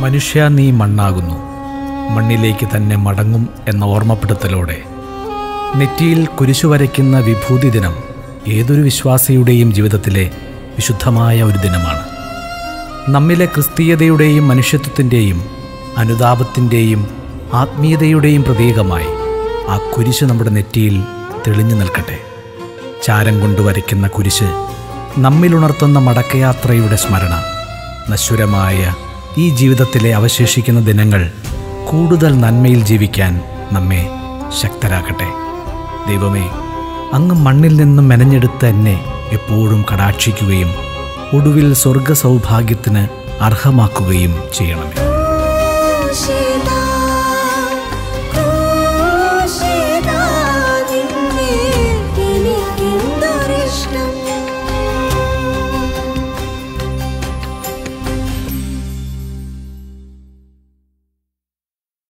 മനുഷ്യ നീ മണ്ണാകുന്നു മണ്ണിലേക്ക് തന്നെ മടങ്ങും എന്ന ഓർമ്മപ്പെടുത്തലോടെ നെറ്റിയിൽ കുരിശു വരയ്ക്കുന്ന വിഭൂതി ദിനം ഏതൊരു വിശ്വാസിയുടെയും ജീവിതത്തിലെ വിശുദ്ധമായ ഒരു ദിനമാണ് നമ്മിലെ ക്രിസ്തീയതയുടെയും മനുഷ്യത്വത്തിൻ്റെയും അനുതാപത്തിൻ്റെയും ആത്മീയതയുടെയും പ്രതീകമായി ആ കുരിശ് നമ്മുടെ നെറ്റിയിൽ തെളിഞ്ഞു നിൽക്കട്ടെ ചാരം കൊണ്ട് വരയ്ക്കുന്ന കുരിശ് നമ്മിലുണർത്തുന്ന മടക്കയാത്രയുടെ സ്മരണ നശ്വരമായ ഈ ജീവിതത്തിലെ അവശേഷിക്കുന്ന ദിനങ്ങൾ കൂടുതൽ നന്മയിൽ ജീവിക്കാൻ നമ്മെ ശക്തരാക്കട്ടെ ദൈവമേ അങ്ങ് മണ്ണിൽ നിന്നും മെനഞ്ഞെടുത്ത എന്നെ എപ്പോഴും കടാക്ഷിക്കുകയും ഒടുവിൽ സ്വർഗ സൗഭാഗ്യത്തിന് അർഹമാക്കുകയും ചെയ്യണമേ